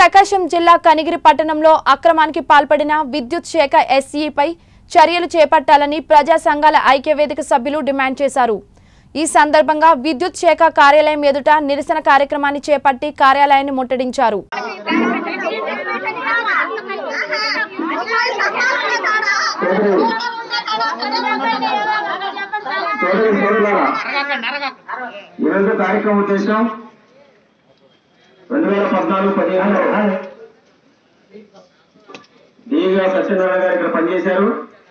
ప్రకాశం జిల్లా కనిగిరి పట్టణంలో అక్రమానికి పాల్పడిన విద్యుత్ శాఖ ఎస్ఈపై చర్యలు చేపట్టాలని ప్రజా సంఘాల ఐక్యవేదిక సభ్యులు డిమాండ్ చేశారు ఈ సందర్భంగా విద్యుత్ శాఖ కార్యాలయం ఎదుట నిరసన కార్యక్రమాన్ని చేపట్టి కార్యాలయాన్ని ముట్టడించారు సోదరి సోదరులారా ఈరోజు కార్యక్రమం ఉద్దేశం రెండు వేల పద్నాలుగు పదిహేనులో డిగా సత్యనారాయణ గారు ఇక్కడ పనిచేశారు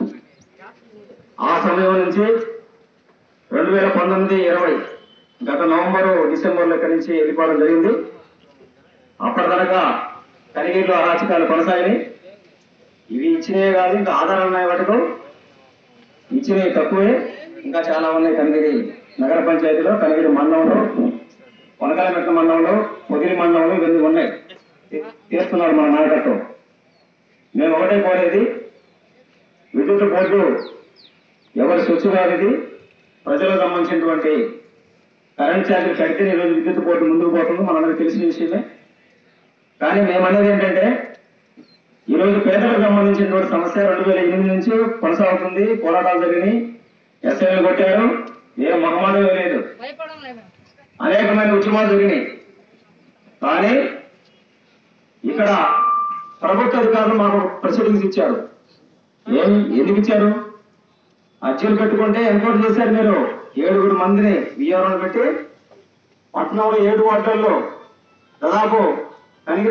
ఆ సమయం నుంచి రెండు వేల పంతొమ్మిది ఇరవై గత నవంబరు డిసెంబర్లో ఇక్కడి నుంచి వెళ్ళిపోవడం జరిగింది అప్పటిదాకా కనిగిరిలో అరాచకాలు కొనసాగినాయి ఇవి ఇచ్చినవే కాదు ఇంకా ఆధారాలు ఉన్నాయి వాటితో ఇచ్చినవి తక్కువే ఇంకా చాలా ఉన్నాయి కనిగిరి నగర పంచాయతీలో కనిగిరి మండలంలో వనకాలమెట్ల మండలంలో పొదిలి మండలంలో ఇవన్నీ ఉన్నాయి తీ- తీస్తున్నారు మన నాయకత్వం మేము ఒకటే కోరేది విద్యుత్ బోర్డు ఎవరి సొచ్చు కాదు ఇది ప్రజలకు సంబంధించినటువంటి కరెంట్ ఛార్జీలు కడితే ఈరోజు విద్యుత్ బోర్డు ముందుకు పోతుంది మనందరికీ తెలిసిన విషయమే కానీ మేము అనేది ఏంటంటే ఈ రోజు పేదలకు సంబంధించినటువంటి సమస్య రెండు వేల ఎనిమిది నుంచి కొనసాగుతుంది పోరాటాలు జరిగినాయి ఎస్ఐలు కొట్టారు ఏ మొహమాటం లేదు అనేకమైన ఉద్యమాలు జరిగినాయి కానీ ఇక్కడ ప్రభుత్వ అధికారులు మాకు ప్రొసీడింగ్స్ ఇచ్చారు ఏం ఎందుకు ఇచ్చారు అర్జీలు పెట్టుకుంటే ఎన్కౌంటర్ చేశారు మీరు ఏడుగురు మందిని విఆర్ఓని పెట్టి పట్టణంలో ఏడు వార్డుల్లో దాదాపు కనిగి